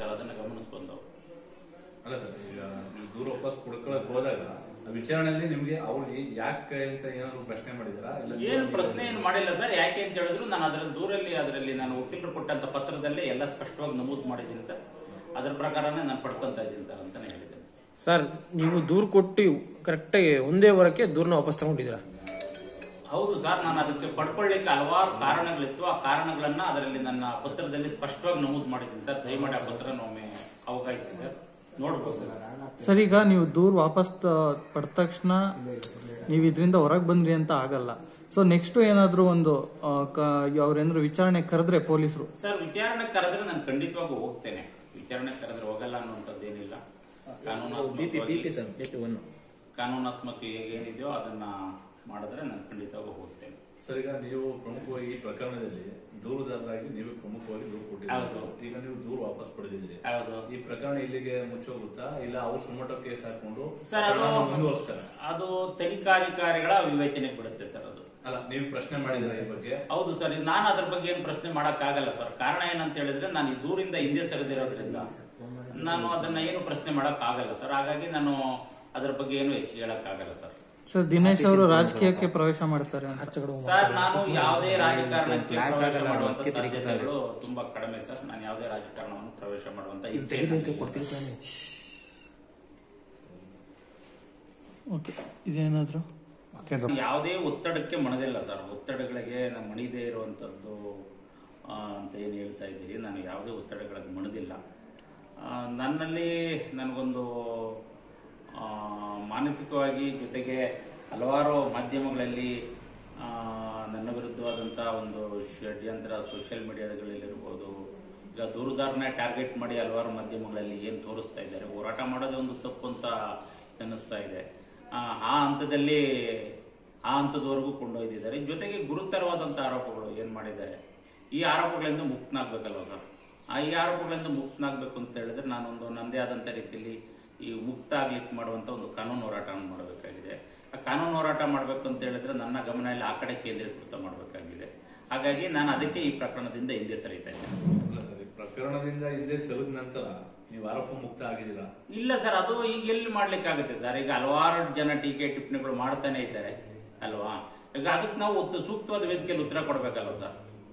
Sir ಅದನ್ನ ಗಮನಿಸ್ಬಂದು ಅಲ್ಲ sir ಈಗ ನೀವು ದೂರ ವಾಪಸ್ ಕೊಡ್ಕೊಳಕ್ ಹೋದಾಗ ಆ ವಿಚಾರಣೆಯಲ್ಲಿ ನಿಮ್ಗೆ ಅವ್ರಿಗೆ ಯಾಕೆ ಅಂತ ಏನಾದ್ರು ಪ್ರಶ್ನೆ ಮಾಡಿದಾರಾ ಇಲ್ಲ ಏನು ಪ್ರಶ್ನೆ ಏನು ಮಾಡಿಲ್ಲ ಸರ್ ಯಾಕೆ ಅಂತ ಹೇಳಿದ್ರು ನಾನು ಅದರ ದೂರಲ್ಲಿ ಅದರಲ್ಲಿ ನಾನು ವಕೀಲರು ಕೊಟ್ಟಂತ ಪತ್ರದಲ್ಲೇ ಎಲ್ಲ ಸ್ಪಷ್ಟವಾಗಿ ನಮೂದು ಮಾಡಿದ್ದೀನಿ ಸರ್ ಅದರ ಪ್ರಕಾರನೇ ನಾನು ಪಡ್ಕೊಂತ ಇದ್ದೀನಿ ಸರ್ ಅಂತಾನೆ ಹೇಳಿದ್ದೇನೆ ಸರ್ ನೀವು ದೂರು ಕೊಟ್ಟು ಕರೆಕ್ಟಾಗಿ ಒಂದೇ ವಾರಕ್ಕೆ ದೂರನ ವಾಪಸ್ ತಗೊಂಡಿದ್ದೀರಾ ಹೌದು ಸರ್ ನಾನು ಅದಕ್ಕೆ ಪಡ್ಕೊಳ್ಳಿಕ್ಕೆ ಹಲವಾರು ಕಾರಣಗಳಿತ್ತು ಆ ಕಾರಣಗಳನ್ನ ಅದರಲ್ಲಿ ನನ್ನ ಪತ್ರದಲ್ಲಿ ಸ್ಪಷ್ಟವಾಗಿ ನಮೂದು ಮಾಡಿದ್ದೀನಿ ಸರ್ ದಯಮಾಡಿ ಆ ಪತ್ರ ಒಮ್ಮೆ ಅವಕಾಶಿ ಸರ್ ನೋಡ್ಬೋದು ಸರ್ ಸರ್ ಈಗ ನೀವು ದೂರ ವಾಪಸ್ ತ- ಪಡ್ದ ತಕ್ಷಣ ನೀವು ಇದರಿಂದ ಹೊರಗೆ ಬಂದ್ರಿ ಅಂತ ಆಗಲ್ಲ ಸೊ ನೆಕ್ಸ್ಟ್ ಏನಾದರೂ ಒಂದು ಆ, ಕ- ಅವ್ರೇನಾದ್ರು ವಿಚಾರಣೆ ಕರೆದ್ರೆ ಪೊಲೀಸರು ಸರ್ ವಿಚಾರಣೆ ಕರೆದ್ರೆ ನಾನು ಖಂಡಿತವಾಗಿ ಹೋಗ್ತೇನೆ ವಿಚಾರಣೆ ಕರೆದ್ರೆ ಹೋಗಲ್ಲ ಅನ್ನುವಂಥದ್ದೇನಿಲ್ಲ ಕಾನೂನಾತ್ಮಕವಾಗಿ ಕಾನೂನಾತ್ಮಕ ಏನಿದೆಯೋ ಅದನ್ನ ಮಾಡಿದ್ರೆ ನಾನು ಖಂಡಿತವಾಗಿ ಹೋಗ್ತೇನೆ ಸರ್ ಈಗ ನೀವು ಪ್ರಮುಖವಾಗಿ ಈ ಪ್ರಕರಣದಲ್ಲಿ ದೂರುದಾರರಾಗಿ ನೀವು ಪ್ರಮುಖವಾಗಿ ದೂರು ಹೌದು. ಕೊಟ್ಟಿದ್ದೀರಿ ಈಗ ನೀವು ದೂರು ವಾಪಸ್ ಪಡೆದಿದ್ದೀರಿ ಹೌದು ಈ ಪ್ರಕರಣ ಇಲ್ಲಿಗೆ ಮುಚ್ಚೋಗುತ್ತಾ ಇಲ್ಲ ಅವ್ರು ಸುಮೋಟೋ ಕೇಸ್ ಹಾಕೊಂಡು ಸರ್ ಅದು ಪ್ರಕರಣ ಮುಂದುವರಿಸ್ತಾರೆ ಅದು ತನಿಖಾಧಿಕಾರಿಗಳ ವಿವೇಚನೆಗೆ ಬಿಡುತ್ತೆ ಸರ್ ಅದು ಅಲ್ಲ ನೀವು ಪ್ರಶ್ನೆ ಮಾಡಿದ್ರೆ ಈ ಬಗ್ಗೆ ಹೌದು ಸರ್ ಈಗ ನಾನು ಅದ್ರ ಬಗ್ಗೆ ಏನು ಪ್ರಶ್ನೆ ಆಗಲ್ಲ ಸರ್ ಕಾರಣ ಏನಂತ ಹೇಳಿದ್ರೆ ನಾನು ಈ ದೂರಿಂದ ಹಿಂದೆ ಸರಿದಿರೋದ್ರಿಂದ ನಾನು ಅದನ್ನ ಏನು ಪ್ರಶ್ನೆ ಆಗಲ್ಲ ಸರ್ ಹಾಗಾಗಿ ನಾನು ಅದ್ರ ಬಗ್ಗೆ ಏನು ಹೆಚ್ಚಿಗೆ ಆಗಲ್ಲ ಸರ್ ಸರ್ ದಿನೇಶ್ ಅವರು ರಾಜಕೀಯಕ್ಕೆ ಪ್ರವೇಶ ಮಾಡ್ತಾರೆ ಅಂತ ಸರ್ ನಾನು ಯಾವುದೇ ರಾಜಕಾರಣಕ್ಕೆ ಪ್ರವೇಶ ಮಾಡುವಂತ ಸಾಧ್ಯತೆಗಳು ತುಂಬಾ ಕಡಿಮೆ ಸರ್ ನಾನು ಯಾವುದೇ ರಾಜಕಾರಣವನ್ನು ಪ್ರವೇಶ ಮಾಡುವಂತ ಇಚ್ಛೆ ನನಗಿಲ್ಲ. ಓಕೆ ಇದೇನಾದ್ರು ಯಾವುದೇ ಒತ್ತಡಕ್ಕೆ ಮಣದಿಲ್ಲ ಸರ್ ಒತ್ತಡಗಳಿಗೆ ನಾನು ಮಣಿದೇ ಇರುವಂತದ್ದು ಆ, ಅಂತ ಏನು ಹೇಳ್ತಾ ಇದ್ದೀರಿ ನಾನು ಯಾವುದೇ ಒತ್ತಡಗಳಿಗೆ ಮಣದಿಲ್ಲ ಆ, ನನ್ನಲ್ಲಿ ನನಗೊಂದು ಆ, ಮಾನಸಿಕವಾಗಿ ಜೊತೆಗೆ ಹಲವಾರು ಮಾಧ್ಯಮಗಳಲ್ಲಿ ಆ, ನನ್ನ ವಿರುದ್ಧವಾದಂಥ ಒಂದು ಷಡ್ಯಂತ್ರ ಸೋಷಿಯಲ್ ಮೀಡಿಯಾಗಳಲ್ಲಿರ್ಬೋದು ಈಗ ದೂರುದಾರನ ಟಾರ್ಗೆಟ್ ಮಾಡಿ ಹಲವಾರು ಮಾಧ್ಯಮಗಳಲ್ಲಿ ಏನು ತೋರಿಸ್ತಾ ಇದ್ದಾರೆ ಹೋರಾಟ ಮಾಡೋದೇ ಒಂದು ತಪ್ಪು ಅಂತ ಅನ್ನಿಸ್ತಾ ಇದೆ ಆ ಆ ಹಂತದಲ್ಲಿ ಆ ಹಂತದವರೆಗೂ ಕೊಂಡೊಯ್ದಿದ್ದಾರೆ ಜೊತೆಗೆ ಗುರುತರವಾದಂಥ ಆರೋಪಗಳು ಏನು ಮಾಡಿದ್ದಾರೆ ಈ ಆರೋಪಗಳಿಂದ ಮುಕ್ತನಾಗಬೇಕಲ್ವ ಸರ್ ಆ ಈ ಆರೋಪಗಳಿಂದ ಮುಕ್ತನಾಗಬೇಕು ಅಂತ ಹೇಳಿದ್ರೆ ನಾನೊಂದು ನನ್ನದೇ ಆದಂಥ ರೀತಿಯಲ್ಲಿ ಈ ಮುಕ್ತ ಆಗ್ಲಿಕ್ಕೆ ಮಾಡುವಂಥ ಒಂದು ಕಾನೂನು ಹೋರಾಟವನ್ನು ಮಾಡಬೇಕಾಗಿದೆ ಆ ಕಾನೂನು ಹೋರಾಟ ಮಾಡಬೇಕು ಅಂತ ಹೇಳಿದ್ರೆ ನನ್ನ ಗಮನ ಎಲ್ಲ ಆ ಕಡೆ ಕೇಂದ್ರೀಕೃತ ಮಾಡಬೇಕಾಗಿದೆ ಹಾಗಾಗಿ ನಾನು ಅದಕ್ಕೆ ಈ ಪ್ರಕರಣದಿಂದ ಹಿಂದೆ ಸರಿತಾ ಇದ್ದೇನೆ ಅಲ್ಲ ಸರ್ ಈ ಪ್ರಕರಣದಿಂದ ಹಿಂದೆ ಸರಿದ ನಂತರ ನೀವು ಆರೋಪ ಮುಕ್ತ ಆಗಿದ್ದೀರಾ ಇಲ್ಲ ಸರ್ ಅದು ಈಗ ಎಲ್ಲಿ ಮಾಡ್ಲಿಕ್ಕೆ ಆಗುತ್ತೆ ಸರ್ ಈಗ ಹಲವಾರು ಜನ ಟೀಕೆ ಟಿಪ್ಪಣಿಗಳು ಮಾಡ್ತಾನೆ ಇದ್ದಾರೆ ಅಲ್ವಾ ಈಗ ಅದಕ್ಕೆ ನಾವು ಉತ್ತ- ಸೂಕ್ತವಾದ ವೇದಿಕೆಯಲ್ಲಿ ಉತ್ತರ ಕೊಡ್ಬೇಕಲ್ವ ಸರ್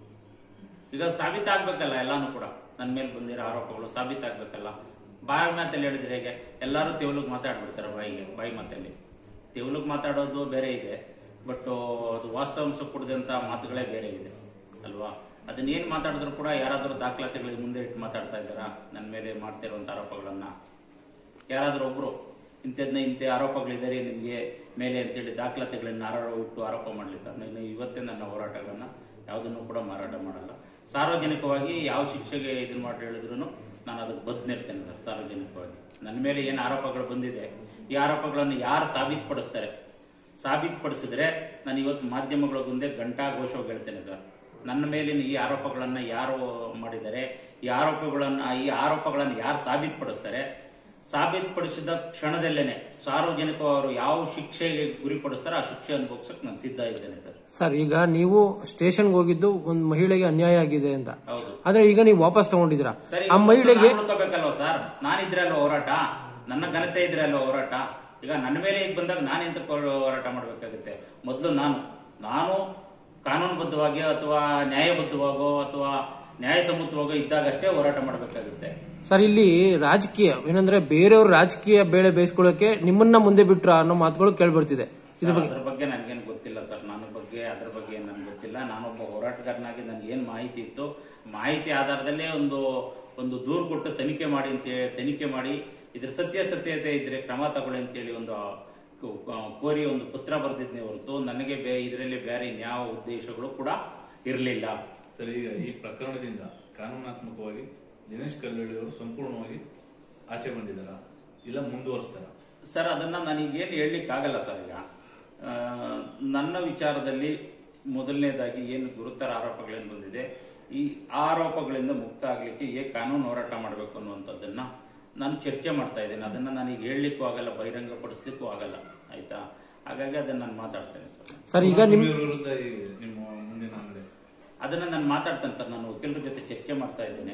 ಈಗ ಸಾಬೀತಾಗ್ಬೇಕಲ್ಲ ಎಲ್ಲಾನು ಕೂಡ ನನ್ನ ಮೇಲೆ ಬಂದಿರೋ ಆರೋಪಗಳು ಸಾಬೀತಾಗ್ಬೇಕಲ್ಲ ಬಾಯಿ ಮಾತಲ್ಲಿ ಹೇಳಿದ್ರೆ ಹೇಗೆ ಎಲ್ಲರೂ ತೆವಲಿಗೆ ಮಾತಾಡ್ಬಿಡ್ತಾರೆ ಬಾಯಿಗೆ ಬಾಯಿ ಮಾತಲ್ಲಿ ತೆವಲಿಗೆ ಮಾತಾಡೋದು ಬೇರೆ ಇದೆ ಬಟ್ ಅದು ವಾಸ್ತವಾಂಶ ಕೊಡದಂತ ಮಾತುಗಳೇ ಬೇರೆ ಇದೆ ಅಲ್ವಾ ಅದನ್ನ ಏನ್ ಮಾತಾಡಿದ್ರು ಕೂಡ ಯಾರಾದರೂ ದಾಖಲಾತಿಗಳಿಗೆ ಮುಂದೆ ಇಟ್ಟು ಮಾತಾಡ್ತಾ ಇದ್ದಾರಾ ನನ್ನ ಮೇಲೆ ಮಾಡ್ತಿರುವಂತ ಆರೋಪಗಳನ್ನ ಯಾರಾದ್ರೂ ಒಬ್ರು ಇಂಥದ್ನ ಇಂಥ ಆರೋಪಗಳಿದ್ದಾರೆ ನಿಮಗೆ ಮೇಲೆ ಅಂತೇಳಿ ದಾಖಲಾತಿಗಳನ್ನ ಯಾರು ಇಟ್ಟು ಆರೋಪ ಮಾಡಲಿ ಸರ್ ನಾನು ಇವತ್ತೇ ನನ್ನ ಹೋರಾಟಗಳನ್ನ ಯಾವುದನ್ನು ಕೂಡ ಮಾರಾಟ ಮಾಡಲ್ಲ ಸಾರ್ವಜನಿಕವಾಗಿ ಯಾವ ಶಿಕ್ಷೆಗೆ ಇದನ್ನ ಮಾಡಿ ಹೇಳಿದ್ರು ನಾನು ಅದಕ್ಕೆ ಬದ್ನಿರ್ತೇನೆ ಸರ್ ಸಾರ್ವಜನಿಕವಾಗಿ ನನ್ನ ಮೇಲೆ ಏನು ಆರೋಪಗಳು ಬಂದಿದೆ ಈ ಆರೋಪಗಳನ್ನು ಯಾರು ಸಾಬೀತುಪಡಿಸ್ತಾರೆ ಸಾಬೀತುಪಡಿಸಿದ್ರೆ ನಾನು ಇವತ್ತು ಮಾಧ್ಯಮಗಳ ಮುಂದೆ ಘಂಟಾಘೋಷವಾಗಿ ಹೇಳ್ತೇನೆ ಸರ್ ನನ್ನ ಮೇಲಿನ ಈ ಆರೋಪಗಳನ್ನ ಯಾರು ಮಾಡಿದ್ದಾರೆ ಈ ಆರೋಪಗಳನ್ನ ಈ ಆರೋಪಗಳನ್ನು ಯಾರು ಸಾಬೀತುಪಡಿಸ್ತಾರೆ ಸಾಬೀತುಪಡಿಸಿದ ಕ್ಷಣದಲ್ಲೇನೆ ಸಾರ್ವಜನಿಕವರು ಯಾವ ಶಿಕ್ಷೆಗೆ ಗುರಿಪಡಿಸ್ತಾರೋ ಆ ಶಿಕ್ಷೆ ಅನುಭವಿಸಕ್ಕೆ ನಾನು ಸಿದ್ಧ ಇದ್ದೇನೆ ಸರ್ ಸರ್ ಈಗ ನೀವು ಸ್ಟೇಷನ್ಗೆ ಹೋಗಿದ್ದು ಒಂದು ಮಹಿಳೆಗೆ ಅನ್ಯಾಯ ಆಗಿದೆ ಅಂತ ಹೌದು ಆದ್ರೆ ಈಗ ನೀವು ವಾಪಸ್ ತಗೊಂಡಿದ್ದೀರಾ ಸರಿ ಆ ಮಹಿಳೆಗೆ ಉಳ್ಕೋಬೇಕಲ್ವ ಸರ್ ನಾನಿದ್ರೆ ಅಲ್ವ ಹೋರಾಟ ನನ್ನ ಘನತೆ ಇದ್ರೆ ಅಲ್ವ ಹೋರಾಟ ಈಗ ನನ್ನ ಮೇಲೆ ಇದು ಬಂದಾಗ ನಾನು ಎಂತ ಹೋರಾಟ ಮಾಡಬೇಕಾಗುತ್ತೆ ಮೊದಲು ನಾನು ನಾನು ಕಾನೂನುಬದ್ಧವಾಗಿ ಅಥವಾ ನ್ಯಾಯಬದ್ಧವಾಗೋ ಅಥವಾ ನ್ಯಾಯಸಮ್ಮತವಾಗೋ ಇದ್ದಾಗಷ್ಟೇ ಹೋರಾಟ ಮಾಡಬೇಕಾಗುತ್ತೆ ಸರ್ ಇಲ್ಲಿ ರಾಜಕೀಯ ಏನಂದ್ರೆ ಬೇರೆಯವ್ರ ರಾಜಕೀಯ ಬೇಳೆ ಬೇಯಿಸ್ಕೊಳ್ಳೋಕೆ ನಿಮ್ಮನ್ನ ಮುಂದೆ ಬಿಟ್ರ ಅನ್ನೋ ಮಾತುಗಳು ಕೇಳ್ಬರ್ತಿದೆ ಸರ್, ಅದ್ರ ಬಗ್ಗೆ ನನಗೇನು ಗೊತ್ತಿಲ್ಲ ಸರ್ ನನ್ನ ಬಗ್ಗೆ ಅದ್ರ ಬಗ್ಗೆ ಏನ್ ನನ್ಗೆ ಗೊತ್ತಿಲ್ಲ ನಾನೊಬ್ಬ ಹೋರಾಟಗಾರನಾಗಿ ನನಗೆ ಏನ್ ಮಾಹಿತಿ ಇತ್ತು ಮಾಹಿತಿ ಆಧಾರದಲ್ಲೇ ಒಂದು ಒಂದು ದೂರು ಕೊಟ್ಟು ತನಿಖೆ ಮಾಡಿ ಅಂತ ಹೇಳಿ ತನಿಖೆ ಮಾಡಿ ಇದ್ರ ಸತ್ಯಾಸತ್ಯತೆ ಇದ್ರೆ ಕ್ರಮ ತಗೊಳ್ಳಿ ಅಂತೇಳಿ ಒಂದು ಕೋ- ಕೋರಿ ಒಂದು ಪತ್ರ ಬರೆದಿದ್ನೇ ಹೊರತು ನನಗೆ ಬೇ ಇದರಲ್ಲಿ ಬೇರೆ ಇನ್ಯಾವ ಉದ್ದೇಶಗಳು ಕೂಡ ಇರಲಿಲ್ಲ ಸರಿ ಈಗ ಈ ಪ್ರಕರಣದಿಂದ ಕಾನೂನಾತ್ಮಕವಾಗಿ ದಿನೇಶ್ ಕಲ್ಲಳ್ಳಿ ಅವರು ಸಂಪೂರ್ಣವಾಗಿ ಆಚೆ ಬಂದಿದ್ದಾರ ಇಲ್ಲ ಮುಂದುವರಿಸ್ತಾರ ಸರ್ ಅದನ್ನ ನನಗೇನು ಹೇಳಲಿಕ್ಕೆ ಆಗಲ್ಲ ಸರ್ ಈಗ ಆ, ನನ್ನ ವಿಚಾರದಲ್ಲಿ ಮೊದಲನೇದಾಗಿ ಏನು ಗುರುತರ ಆರೋಪಗಳೇನು ಬಂದಿದೆ ಈ ಆರೋಪಗಳಿಂದ ಮುಕ್ತ ಆಗಲಿಕ್ಕೆ ಹೇಗೆ ಕಾನೂನು ಹೋರಾಟ ಮಾಡಬೇಕು ಅನ್ನುವಂಥದ್ದನ್ನ ನಾನು ಚರ್ಚೆ ಮಾಡ್ತಾ ಇದ್ದೇನೆ ಅದನ್ನ ನನಗೆ ಹೇಳಲಿಕ್ಕೂ ಆಗಲ್ಲ ಬಹಿರಂಗಪಡಿಸ್ಲಿಕ್ಕೂ ಆಗಲ್ಲ ಆಯ್ತಾ ಹಾಗಾಗಿ ಅದನ್ನ ನಾನು ಮಾತಾಡ್ತೇನೆ ಸರ್ ಸರ್ ಈಗ ನಿಮ್ ಕುಮಾರಸ್ವಾಮಿ ವಿರುದ್ಧ ಈ ನಿಮ್ಮ ಮುಂದಿನ ನಡೆ ಅದನ್ನ ನಾನು ಮಾತಾಡ್ತೇನೆ ಸರ್ ನಾನು ವಕೀಲರ ಜೊತೆ ಚರ್ಚೆ ಮಾಡ್ತಾ ಇದ್ದೇನೆ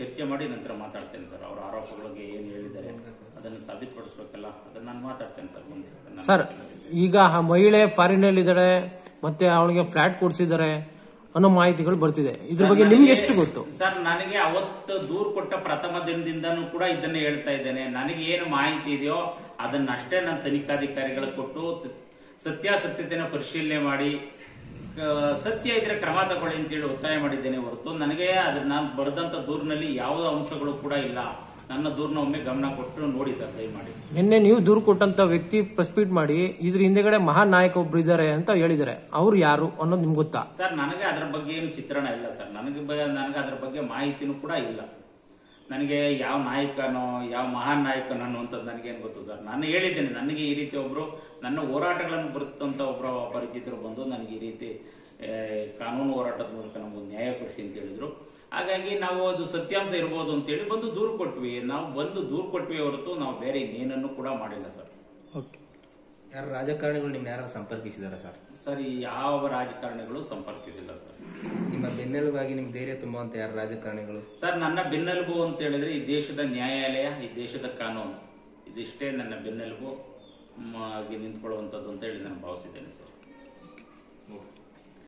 ಚರ್ಚೆ ಮಾಡಿ ನಂತರ ಮಾತಾಡ್ತೇನೆ ಸರ್ ಅವರ ಆರೋಪಗಳಿಗೆ ಏನು ಹೇಳಿದ್ದಾರೆ ಅದನ್ನು ಸಾಬೀತುಪಡಿಸ್ಬೇಕಲ್ಲ ಅದನ್ನ ನಾನು ಮಾತಾಡ್ತೇನೆ ಸರ್ ಮುಂದೆ ನನ್ನ ಸರ್ ಈಗ ಆ ಮಹಿಳೆ ಫಾರಿನ್ ಅಲ್ಲಿ ಇದ್ದಾಳೆ ಮತ್ತೆ ಅವಳಿಗೆ ಫ್ಲಾಟ್ ಕೊಡ್ಸಿದ್ದಾರೆ ಅನ್ನೋ ಮಾಹಿತಿಗಳು ಬರ್ತಿದೆ ಇದ್ರ ಬಗ್ಗೆ ನಿಮ್ಗೆ ಎಷ್ಟು ಗೊತ್ತು ಸರ್ ನನಗೆ ಅವತ್ತು ದೂರು ಕೊಟ್ಟ ಪ್ರಥಮ ದಿನದಿಂದನೂ ಕೂಡ ಇದನ್ನ ಹೇಳ್ತಾ ಇದ್ದೇನೆ ನನಗೆ ಏನು ಮಾಹಿತಿ ಇದೆಯೋ ಅದನ್ನಷ್ಟೇ ನಾನು ತನಿಖಾಧಿಕಾರಿಗಳಿಗೆ ಕೊಟ್ಟು ತ- ಸತ್ಯಾಸತ್ಯತೆನ ಪರಿಶೀಲನೆ ಮಾಡಿ ಆ, ಸತ್ಯ ಇದ್ರೆ ಕ್ರಮ ತಗೊಳ್ಳಿ ಅಂತೇಳಿ ಒತ್ತಾಯ ಮಾಡಿದ್ದೇನೆ ಹೊರತು ನನಗೆ ಅದನ್ನ ಬರೆದಂತ ದೂರಿನಲ್ಲಿ ಯಾವುದೇ ಅಂಶಗಳು ಕೂಡ ಇಲ್ಲ ನನ್ನ ದೂರನ್ನ ಒಮ್ಮೆ ಗಮನ ಕೊಟ್ಟು ನೋಡಿ ಸರ್ ದಯಮಾಡಿ ನಿನ್ನೆ ನೀವು ದೂರು ಕೊಟ್ಟಂತ ವ್ಯಕ್ತಿ ಪ್ರೆಸ್ ಮೀಟ್ ಮಾಡಿ ಇದ್ರ ಹಿಂದೆಗಡೆ ಮಹಾನ್ ನಾಯಕ ಒಬ್ರು ಇದ್ದಾರೆ ಅಂತ ಹೇಳಿದ್ದಾರೆ ಅವ್ರು ಯಾರು ಅನ್ನೋದು ನಿಮ್ಗೆ ಗೊತ್ತಾ ಸರ್ ನನಗೆ ಅದರ ಬಗ್ಗೆ ಏನು ಚಿತ್ರಣ ಇಲ್ಲ ಸರ್ ನನಗೆ ಬ- ನನಗೆ ಅದರ ಬಗ್ಗೆ ಮಾಹಿತಿನೂ ಕೂಡ ಇಲ್ಲ ನನಗೆ ಯಾವ ನಾಯಕನೋ ಯಾವ ಮಹಾನ್ ನಾಯಕನೋ ಅನ್ನುವಂಥದ್ದು ನನಗೇನು ಗೊತ್ತು ಸರ್ ನಾನು ಹೇಳಿದ್ದೇನೆ ನನಗೆ ಈ ರೀತಿ ಒಬ್ರು ನನ್ನ ಹೋರಾಟಗಳನ್ನು ಬರುತ್ತಂತ ಒಬ್ಬರು ಪರಿಚಿತರು ಬಂದು ನನಗೆ ಈ ರೀತಿ ಆ, ಕಾನೂನು ಹೋರಾಟದ ಮೂಲಕ ನಮಗೊಂದು ನ್ಯಾಯ ಕೊಡಿಸಿ ಅಂತ ಹೇಳಿದ್ರು ಹಾಗಾಗಿ ನಾವು ಅದು ಸತ್ಯಾಂಶ ಇರ್ಬೋದು ಅಂತೇಳಿ ಬಂದು ದೂರು ಕೊಟ್ವಿ ನಾವು ಬಂದು ದೂರು ಕೊಟ್ವಿ ಹೊರತು ನಾವು ಬೇರೆ ಇನ್ನೇನನ್ನು ಕೂಡ ಮಾಡಿಲ್ಲ ಸರ್ ಓಕೆ ಯಾರು ರಾಜಕಾರಣಿಗಳು ನಿಮ್ನ ಯಾರು ಸಂಪರ್ಕಿಸಿದಾರ ಸರ್ ಸರ್ ಈ ಯಾವ ರಾಜಕಾರಣಿಗಳು ಸಂಪರ್ಕಿಸಿಲ್ಲ ಸರ್ ನಿಮ್ಮ ಬೆನ್ನೆಲುಬಾಗಿ ನಿಮ್ಗೆ ಧೈರ್ಯ ತುಂಬುವಂತ ಯಾರು ರಾಜಕಾರಣಿಗಳು ಸರ್ ನನ್ನ ಬೆನ್ನೆಲುಬು ಅಂತ ಹೇಳಿದ್ರೆ ಈ ದೇಶದ ನ್ಯಾಯಾಲಯ ಈ ದೇಶದ ಕಾನೂನು ಇದಿಷ್ಟೇ ನನ್ನ ಬೆನ್ನೆಲುಬು ಮ್, ಆಗಿ ನಿಂತ್ಕೊಳ್ಳುವಂಥದ್ದು ಅಂತ ಹೇಳಿ ನಾನು ಭಾವಿಸಿದ್ದೇನೆ ಸರ್ ಓಕೆ